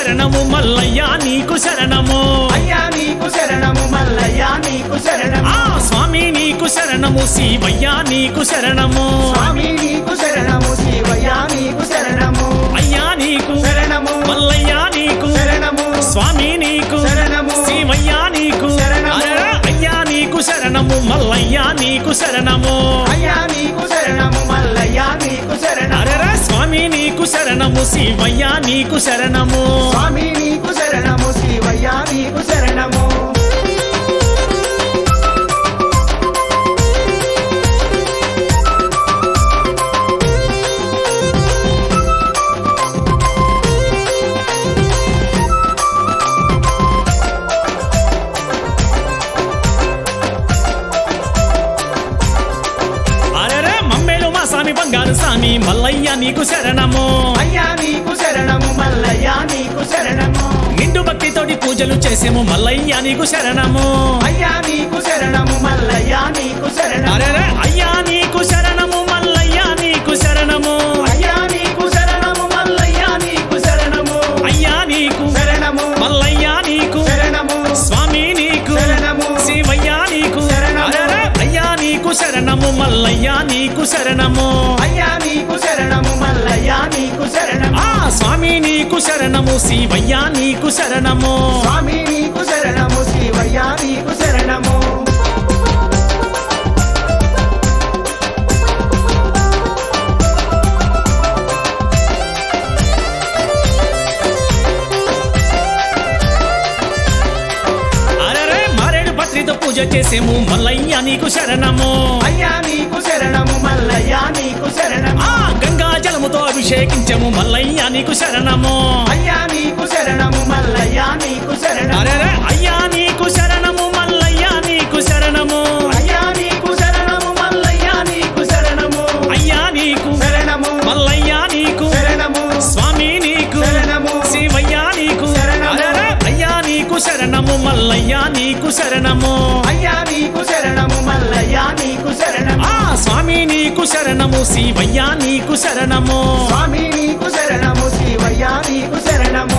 శరణము మల్లయ్య నీకు శరణము అయ్యా నీకు శరణము మల్లయ్య నీకు శరణము ఆ స్వామి నీకు శరణము శివయ్య నీకు శరణము స్వామి నీకు శరణము శివయ్య నీకు శరణము అయ్యా నీకు శరణము మల్లయ్య నీకు శరణము స్వామి నీకు శరణము శివయ్య నీకు శరణము. అరెరా, అయ్యా నీకు శరణము మల్లయ్య నీకు శరణము అయ్యా నీకు శరణము మల్లయ్య నీకు శరణము అరెరా స్వామి నీకు శరణము శివయ్య నీకు శరణము స్వామి నీకు శరణము శివయ్య నీకు శరణము అరెరా మమ్మేలు మా స్వామి బంగారు స్వామి మల్లయ్య నీకు శరణము అయ్యా నీకు శరణము మల్లయ్య నీకు శరణము నిండు భక్తితోటి పూజలు చేసేము మల్లయ్య నీకు శరణము అయ్యా నీకు శరణము మల్లయ్య నీకు శరణము అరెరా అయ్యా నీకు శరణము మల్లయ్య నీకు శరణము అయ్యా నీకు శరణము మల్లయ్య నీకు శరణము అయ్యా నీకు శరణము మల్లయ్య నీకు శరణము స్వామి నీకు శరణము శివయ్య నీకు శరణము. అరెరా అయ్యా నీకు శరణము మల్లయ్య నీకు శరణము అయ్యా నీకు శరణము మల్లయ్య నీకు శరణము ఆ స్వామి నీకు శరణము శివయ్య నీకు శరణము స్వామి నీకు శరణము శివయ్య నీకు శరణము అరెరే మారేడు పత్రితో పూజ చేసేము మల్లయ్య నీకు శరణము అయ్యా నీకు శరణము మల్లయ్య నీకు శరణము ఆ గంగా జలముతో అభిషేకించము మల్లయ్య నీకు శరణము అయ్యా నీకు శరణము మల్లయ్య నీకు శరణము అరెరే అయ్యా నీకు శరణము మల్లయ్య నీకు శరణము అయ్యా నీకు శరణము మల్లయ్య నీకు శరణము అయ్యా నీకు శరణము మల్లయ్య నీకు శరణము స్వామి నీకు శరణము శివయ్య నీకు శరణము. అరెరే అయ్యా నీకు శరణము మల్లయ్య నీకు శరణము అయ్యా నీకు శరణము మల్లయ్య నీకు శరణము ఆ స్వామి నీకు శరణము శివయ్య నీకు శరణము స్వామి నీకు శరణము శివయ్య నీకు శరణము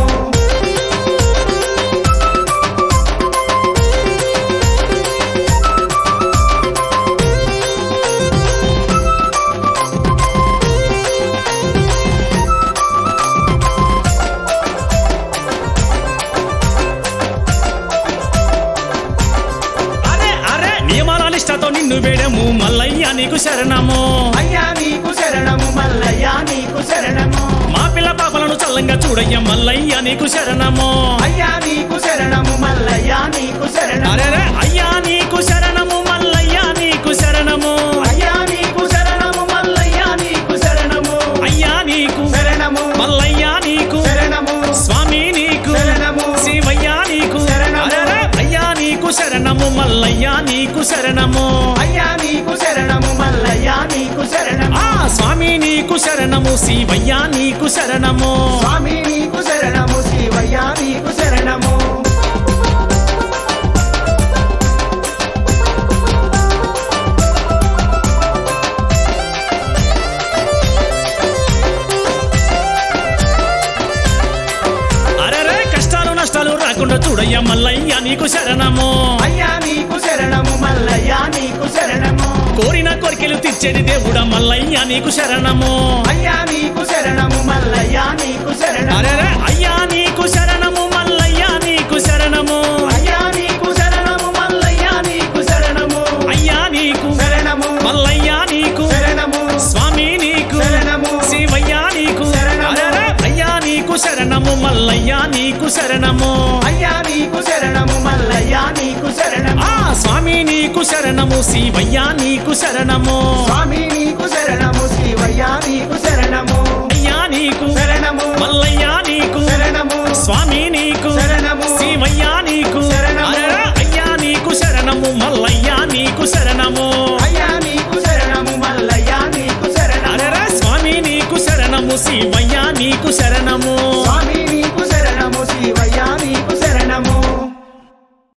అరే అరే నియమాల నిష్టతో నిన్ను వేడము మల్లయ్య నీకు శరణము అయ్యా నీకు శరణము మల్లయ్య నీకు శరణము మా పిల్ల పాపలను చల్లంగా చూడయ్య మల్లయ్య నీకు శరణము అయ్యా నీకు శరణము మల్లయ్య నీకు శరణము అరే అయ్యా నీకు శరణము మల్లయ్య నీకు శరణము అయ్యా నీకు శరణము మల్లయ్య నీకు శరణము అయ్యా నీకు శరణము మల్లయ్య నీకు శరణము స్వామి నీకు శరణము శివయ్య నీకు శరణము. అరెరే, అయ్యా నీకు శరణము మల్లయ్య నీకు శరణము అయ్యా నీకు శరణము మల్లయ్య నీకు శరణము ఆ స్వామి నీకు శరణము శివయ్య నీకు శరణము స్వామి నీకు శరణము శివయ్య నీకు శరణము అరెరే కష్టాలు నష్టాలు రాకుండా చూడయ్య మల్లయ్య నీకు శరణము అయ్యా నీకు శరణము మల్లయ్య నీకు శరణము కోరిన కోరికలు తీర్చేది దేవుడ మల్లయ్య నీకు శరణము అయ్యా నీకు శరణము మల్లయ్య నీకు శరణము అరెరే అయ్యా నీకు శరణము మల్లయ్య నీకు శరణము అయ్యా నీకు శరణము మల్లయ్య నీకు శరణము అయ్యా నీకు శరణము మల్లయ్య నీకు శరణము స్వామి నీకు శరణము శివయ్య నీకు శరణము. అరెరే అయ్యా నీకు శరణము మల్లయ్య నీకు శరణము అయ్యా నీకు శరణము మల్లయ్య నీకు శరణము ఆ స్వామి నీకు శరణము శివయ్య నీకు శరణము స్వామి నీకు శరణము శివయ్య నీకు శరణము అయ్యా నీకు శరణము మల్లయ్య నీకు శరణము